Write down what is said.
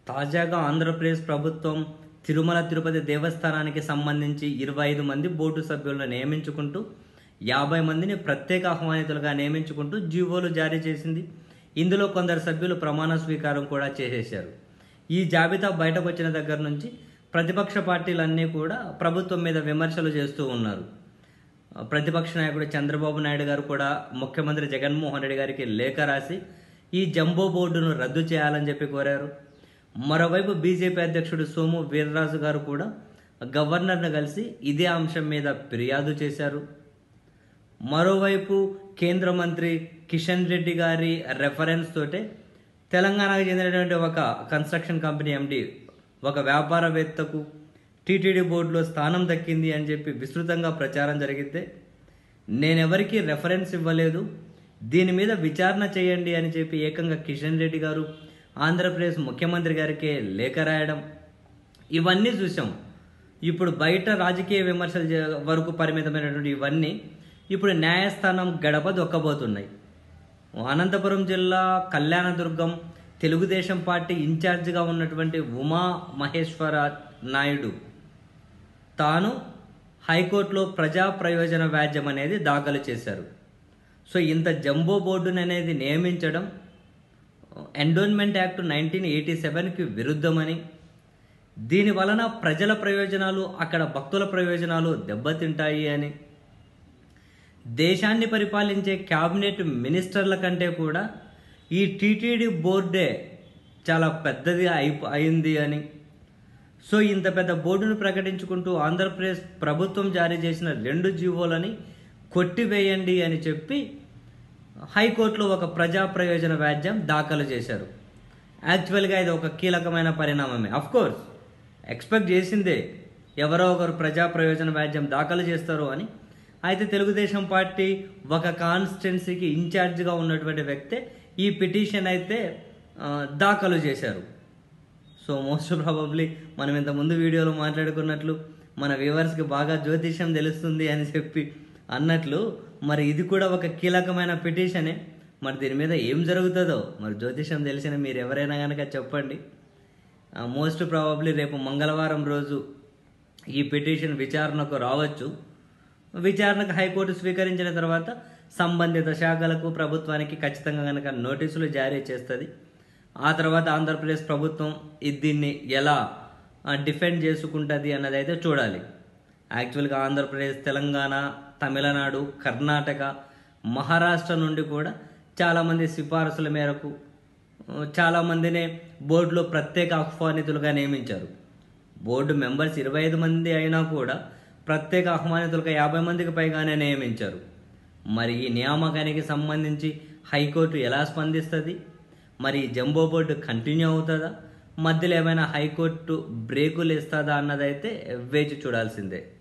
తాజాగా ఆంధ్రప్రదేశ్ ప్రభుత్వం తిరుమల తిరుపతి దేవస్థానానికి సంబంధించి ఇరవై ఐదు మంది బోర్డు సభ్యులను నియమించుకుంటూ యాభై మందిని ప్రత్యేక ఆహ్వానితులుగా నియమించుకుంటూ జీవోలు జారీ చేసింది ఇందులో కొందరు సభ్యులు ప్రమాణ స్వీకారం కూడా చేసేశారు ఈ జాబితా బయటకు వచ్చిన దగ్గర నుంచి ప్రతిపక్ష పార్టీలన్నీ కూడా ప్రభుత్వం మీద విమర్శలు చేస్తూ ఉన్నారు ప్రతిపక్ష నాయకుడు చంద్రబాబు నాయుడు గారు కూడా ముఖ్యమంత్రి జగన్మోహన్ రెడ్డి గారికి లేఖ రాసి ఈ జంబో బోర్డును రద్దు చేయాలని చెప్పి కోరారు మరోవైపు బీజేపీ అధ్యక్షుడు సోము వీర్రాజు గారు కూడా గవర్నర్ను కలిసి ఇదే అంశం మీద ఫిర్యాదు చేశారు మరోవైపు కేంద్ర మంత్రి కిషన్ రెడ్డి గారి రెఫరెన్స్ తోటే తెలంగాణకు చెందినటువంటి ఒక కన్స్ట్రక్షన్ కంపెనీ ఎండి ఒక వ్యాపారవేత్తకు టీటీడీ బోర్డులో స్థానం దక్కింది అని చెప్పి విస్తృతంగా ప్రచారం జరిగితే నేనెవరికి రెఫరెన్స్ ఇవ్వలేదు దీని మీద విచారణ చేయండి అని చెప్పి ఏకంగా కిషన్ రెడ్డి గారు ఆంధ్రప్రదేశ్ ముఖ్యమంత్రి గారికి లేఖ రాయడం ఇవన్నీ చూసాం ఇప్పుడు బయట రాజకీయ విమర్శల జ- వరకు పరిమితమైనటువంటి ఇవన్నీ ఇప్పుడు న్యాయస్థానం గడప దొక్కబోతున్నాయి అనంతపురం జిల్లా కళ్యాణదుర్గం తెలుగుదేశం పార్టీ ఇన్ఛార్జిగా ఉన్నటువంటి ఉమా మహేశ్వర నాయుడు తాను హైకోర్టులో ప్రజా ప్రయోజన వ్యాజ్యం అనేది దాఖలు చేశారు సో ఇంత జంబో బోర్డుని అనేది నియమించడం ఎండోన్మెంట్ యాక్ట్ నైన్టీన్ ఎయిటీ సెవెన్కి విరుద్ధమని దీని వలన ప్రజల ప్రయోజనాలు అక్కడ భక్తుల ప్రయోజనాలు దెబ్బతింటాయి అని దేశాన్ని పరిపాలించే క్యాబినెట్ మినిస్టర్ల కంటే కూడా ఈ టీటీడీ బోర్డే చాలా పెద్దది అయి అయింది అని సో ఇంత పెద్ద బోర్డును ప్రకటించుకుంటూ ఆంధ్రప్రదేశ్ ప్రభుత్వం జారీ చేసిన రెండు జీవోలని కొట్టివేయండి అని చెప్పి హైకోర్టులో ఒక ప్రజా ప్రయోజన వ్యాజ్యం దాఖలు చేశారు యాక్చువల్గా ఇది ఒక కీలకమైన పరిణామమే అఫ్ కోర్స్ ఎక్స్పెక్ట్ చేసిందే ఎవరో ఒకరు ప్రజా ప్రయోజన వ్యాజ్యం దాఖలు చేస్తారు అని అయితే తెలుగుదేశం పార్టీ ఒక కాన్స్టిట్యున్సీకి ఇన్ఛార్జిగా ఉన్నటువంటి వ్యక్తే ఈ పిటిషన్ అయితే ఆ, దాఖలు చేశారు సో మోస్ట్ ప్రాబబ్లీ మనం ఇంత ముందు వీడియోలో మాట్లాడుకున్నట్లు మన వ్యూవర్స్కి బాగా జ్యోతిష్యం తెలుస్తుంది అని చెప్పి అన్నట్లు మరి ఇది కూడా ఒక కీలకమైన పిటిషనే మరి దీని మీద ఏం జరుగుతుందో మరి జ్యోతిష్యం తెలిసిన మీరు ఎవరైనా కనుక చెప్పండి మోస్ట్ ప్రాబబ్లీ రేపు మంగళవారం రోజు ఈ పిటిషన్ విచారణకు రావచ్చు విచారణకు హైకోర్టు స్వీకరించిన తర్వాత సంబంధిత శాఖలకు ప్రభుత్వానికి ఖచ్చితంగా కనుక నోటీసులు జారీ చేస్తుంది ఆ తర్వాత ఆంధ్రప్రదేశ్ ప్రభుత్వం ఇది దీన్ని ఎలా ఆ, డిఫెండ్ చేసుకుంటుంది అన్నది అయితే చూడాలి యాక్చువల్గా ఆంధ్రప్రదేశ్ తెలంగాణ తమిళనాడు కర్ణాటక మహారాష్ట్ర నుండి కూడా చాలామంది సిఫారసుల మేరకు ఆ, చాలామందినే బోర్డులో ప్రత్యేక ఆహ్వానితులుగా నియమించారు బోర్డు మెంబర్స్ ఇరవై ఐదు మంది అయినా కూడా ప్రత్యేక ఆహ్వానితులుగా యాభై మందికి పైగానే నియమించారు మరి ఈ నియామకానికి సంబంధించి హైకోర్టు ఎలా స్పందిస్తుంది మరి ఈ జంబో బోర్డు కంటిన్యూ అవుతుందా మధ్యలో ఏమైనా హైకోర్టు బ్రేకులు ఇస్తుందా అన్నదైతే వేచి చూడాల్సిందే